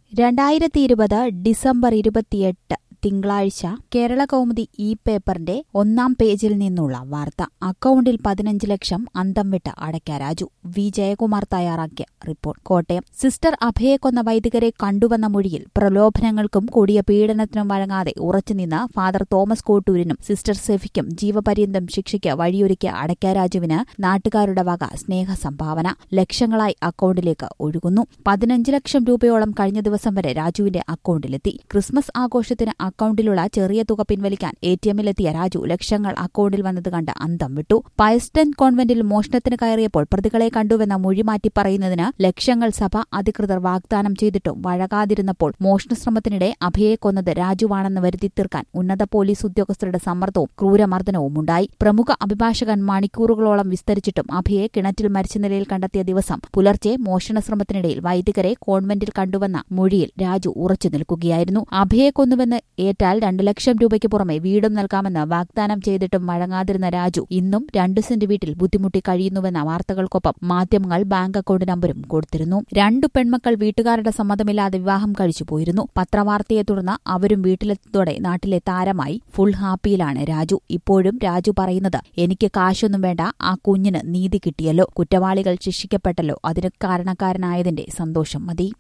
രണ്ടായിരത്തി ഇരുപത് ഡിസംബർ ഇരുപത്തിയെട്ട് തിങ്കളാഴ്ച കേരള കൗമുദി ഇ പേപ്പറിന്റെ ഒന്നാം പേജിൽ നിന്നുള്ള വാർത്ത അക്കൌണ്ടിൽ പതിനഞ്ച് ലക്ഷം അന്തം വിട്ട് അടയ്ക്ക രാജു വി ജയകുമാർ തയ്യാറാക്കിയ റിപ്പോർട്ട് കോട്ടയം സിസ്റ്റർ അഭയെ കൊന്ന വൈദികരെ കണ്ടുവന്ന മൊഴിയിൽ പ്രലോഭനങ്ങൾക്കും കൊടിയ പീഡനത്തിനും വഴങ്ങാതെ ഉറച്ചുനിന്ന ഫാദർ തോമസ് കോട്ടൂരിനും സിസ്റ്റർ സെഫിക്കും ജീവപര്യന്തം ശിക്ഷയ്ക്ക് വഴിയൊരുക്കിയ അടയ്ക്ക രാജുവിന് നാട്ടുകാരുടെ വക സ്നേഹ സംഭാവന ലക്ഷങ്ങളായി അക്കൌണ്ടിലേക്ക് ഒഴുകുന്നു പതിനഞ്ച് ലക്ഷം രൂപയോളം കഴിഞ്ഞ ദിവസം വരെ രാജുവിന്റെ അക്കൌണ്ടിലെത്തി ക്രിസ്മസ് ആഘോഷത്തിന് അക്കൌണ്ടിലുള്ള ചെറിയ തുക പിൻവലിക്കാൻ എ ടി എമ്മിലെത്തിയ രാജു ലക്ഷങ്ങൾ അക്കൌണ്ടിൽ വന്നത് കണ്ട് അന്തം വിട്ടു പയസ്റ്റൻ കോൺവെന്റിൽ മോഷണത്തിന് കയറിയപ്പോൾ പ്രതികളെ കണ്ടുവെന്ന മൊഴി മാറ്റി പറയുന്നതിന് ലക്ഷങ്ങൾ സഭ അധികൃതർ വാഗ്ദാനം ചെയ്തിട്ടും വഴങ്ങാതിരുന്നപ്പോൾ മോഷണശ്രമത്തിനിടെ അഭയെ കൊന്നത് രാജുവാണെന്ന് വരുത്തി തീർക്കാൻ ഉന്നത പോലീസ് ഉദ്യോഗസ്ഥരുടെ സമ്മർദ്ദവും ക്രൂരമർദ്ദനവും ഉണ്ടായി പ്രമുഖ അഭിഭാഷകൻ മണിക്കൂറുകളോളം വിസ്തരിച്ചിട്ടും അഭയെ കിണറ്റിൽ മരിച്ച നിലയിൽ കണ്ടെത്തിയ ദിവസം പുലർച്ചെ മോഷണശ്രമത്തിനിടയിൽ വൈദികരെ കോൺവെന്റിൽ കണ്ടുവന്ന മൊഴിയിൽ രാജു ഉറച്ചു നിൽക്കുകയായിരുന്നു അഭയെ കൊന്നുവെന്ന് ഏറ്റാൽ രണ്ടു ലക്ഷം രൂപയ്ക്ക് പുറമെ വീടും നൽകാമെന്ന് വാഗ്ദാനം ചെയ്തിട്ടും വഴങ്ങാതിരുന്ന രാജു ഇന്നും രണ്ടു സെന്റ് വീട്ടിൽ ബുദ്ധിമുട്ടി കഴിയുന്നുവെന്ന വാർത്തകൾക്കൊപ്പം മാധ്യമങ്ങൾ ബാങ്ക് അക്കൌണ്ട് നമ്പരും കൊടുത്തിരുന്നു രണ്ടു പെൺമക്കൾ വീട്ടുകാരുടെ സമ്മതമില്ലാതെ വിവാഹം കഴിച്ചു പോയിരുന്നു പത്രവാർത്തയെ തുടർന്ന് അവരും വീട്ടിലെത്തിയതോടെ നാട്ടിലെ താരമായി ഫുൾ ഹാപ്പിയിലാണ് രാജു ഇപ്പോഴും രാജു പറയുന്നത് എനിക്ക് കാശൊന്നും വേണ്ട ആ കുഞ്ഞിന് നീതി കിട്ടിയല്ലോ കുറ്റവാളികൾ ശിക്ഷിക്കപ്പെട്ടല്ലോ അതിന് കാരണക്കാരനായതിന്റെ സന്തോഷം മതി